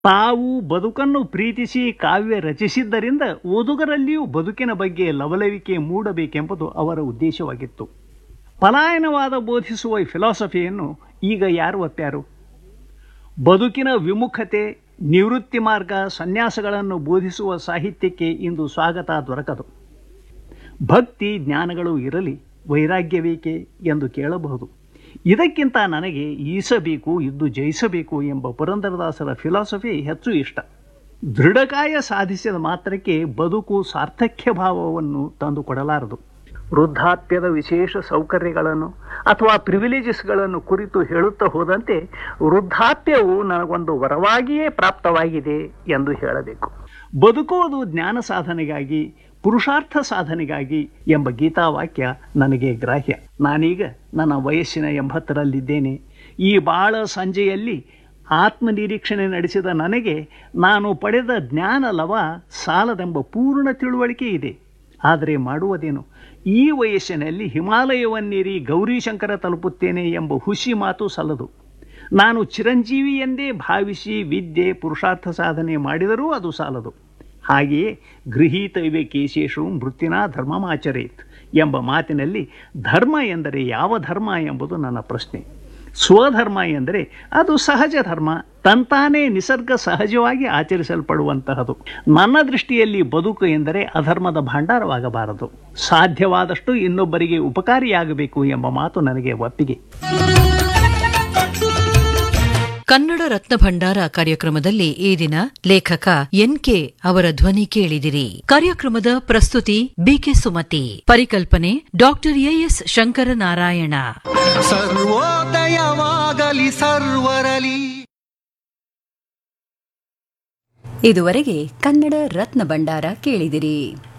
ತಾವು ಬದುಕನ್ನು ಪ್ರೀತಿಸಿ ಕಾವ್ಯ ರಚಿಸಿದ್ದರಿಂದ ಓದುಗರಲ್ಲಿಯೂ ಬದುಕಿನ ಬಗ್ಗೆ ಲವಲವಿಕೆ ಮೂಡಬೇಕೆಂಬುದು ಅವರ ಉದ್ದೇಶವಾಗಿತ್ತು ಪಲಾಯನವಾದ ಬೋಧಿಸುವ ಫಿಲಾಸಫಿಯನ್ನು ಈಗ ಯಾರು ಒಪ್ಪ್ಯಾರು ಬದುಕಿನ ವಿಮುಖತೆ ನಿವೃತ್ತಿ ಮಾರ್ಗ ಸನ್ಯಾಸಗಳನ್ನು ಬೋಧಿಸುವ ಸಾಹಿತ್ಯಕ್ಕೆ ಇಂದು ಸ್ವಾಗತ ದೊರಕದು ಭಕ್ತಿ ಜ್ಞಾನಗಳು ಇರಲಿ ವೈರಾಗ್ಯವೇಕೆ ಎಂದು ಕೇಳಬಹುದು ಇದಕ್ಕಿಂತ ನನಗೆ ಈಸಬೇಕು ಇದ್ದು ಜಯಿಸಬೇಕು ಎಂಬ ಪುರಂದರದಾಸರ ಫಿಲಾಸಫಿ ಹೆಚ್ಚು ಇಷ್ಟ ದೃಢಕಾಯ ಸಾಧಿಸಿದ ಮಾತ್ರಕ್ಕೆ ಬದುಕು ಸಾರ್ಥಕ್ಯ ಭಾವವನ್ನು ತಂದುಕೊಡಲಾರದು ವೃದ್ಧಾಪ್ಯದ ವಿಶೇಷ ಸೌಕರ್ಯಗಳನ್ನು ಅಥವಾ ಪ್ರಿವಿಲೇಜಸ್ಗಳನ್ನು ಕುರಿತು ಹೇಳುತ್ತಾ ಹೋದಂತೆ ವೃದ್ಧಾಪ್ಯವು ನನಗೊಂದು ವರವಾಗಿಯೇ ಪ್ರಾಪ್ತವಾಗಿದೆ ಎಂದು ಹೇಳಬೇಕು ಬದುಕುವುದು ಜ್ಞಾನ ಸಾಧನೆಗಾಗಿ ಪುರುಷಾರ್ಥ ಸಾಧನೆಗಾಗಿ ಎಂಬ ಗೀತಾವಾಕ್ಯ ನನಗೆ ಗ್ರಾಹ್ಯ ನಾನೀಗ ನನ್ನ ವಯಸ್ಸಿನ ಎಂಬತ್ತರಲ್ಲಿದ್ದೇನೆ ಈ ಬಾಳ ಸಂಜೆಯಲ್ಲಿ ಆತ್ಮನಿರೀಕ್ಷಣೆ ನಡೆಸಿದ ನನಗೆ ನಾನು ಪಡೆದ ಜ್ಞಾನ ಲವ ಸಾಲದೆಂಬ ಪೂರ್ಣ ತಿಳುವಳಿಕೆ ಇದೆ ಆದರೆ ಮಾಡುವುದೇನು ಈ ವಯಸ್ಸಿನಲ್ಲಿ ಹಿಮಾಲಯವನ್ನೇರಿ ಗೌರೀಶಂಕರ ತಲುಪುತ್ತೇನೆ ಎಂಬ ಹುಸಿ ಮಾತು ಸಲ್ಲದು ನಾನು ಚಿರಂಜೀವಿ ಎಂದೇ ಭಾವಿಸಿ ವಿದ್ಯೆ ಪುರುಷಾರ್ಥ ಸಾಧನೆ ಮಾಡಿದರೂ ಅದು ಸಾಲದು ಹಾಗೆಯೇ ಗೃಹೀತೈವೆ ಕೇಶೇಶು ಮೃತ್ಯುನಾ ಧರ್ಮಮಾಚರೇತ್ ಎಂಬ ಮಾತಿನಲ್ಲಿ ಧರ್ಮ ಎಂದರೆ ಯಾವ ಧರ್ಮ ಎಂಬುದು ನನ್ನ ಪ್ರಶ್ನೆ ಸ್ವಧರ್ಮ ಎಂದರೆ ಅದು ಸಹಜ ಧರ್ಮ ತಂತಾನೇ ನಿಸರ್ಗ ಸಹಜವಾಗಿ ಆಚರಿಸಲ್ಪಡುವಂತಹದು ನನ್ನ ದೃಷ್ಟಿಯಲ್ಲಿ ಬದುಕು ಎಂದರೆ ಅಧರ್ಮದ ಭಂಡಾರವಾಗಬಾರದು ಸಾಧ್ಯವಾದಷ್ಟು ಇನ್ನೊಬ್ಬರಿಗೆ ಉಪಕಾರಿಯಾಗಬೇಕು ಎಂಬ ಮಾತು ನನಗೆ ಒಪ್ಪಿಗೆ ಕನ್ನಡ ರತ್ನ ಭಂಡಾರ ಕಾರ್ಯಕ್ರಮದಲ್ಲಿ ಈ ದಿನ ಲೇಖಕ ಎನ್ಕೆ ಅವರ ಧ್ವನಿ ಕೇಳಿದಿರಿ ಕಾರ್ಯಕ್ರಮದ ಪ್ರಸ್ತುತಿ ಬಿಕೆ ಸುಮತಿ ಪರಿಕಲ್ಪನೆ ಡಾಕ್ಟರ್ ಎಎಸ್ ಶಂಕರನಾರಾಯಣ ಸರ್ವೋದಯವಾಗಲಿ ಸರ್ವರಲಿ ಇದುವರೆಗೆ ಕನ್ನಡ ರತ್ನ ಭಂಡಾರ ಕೇಳಿದಿರಿ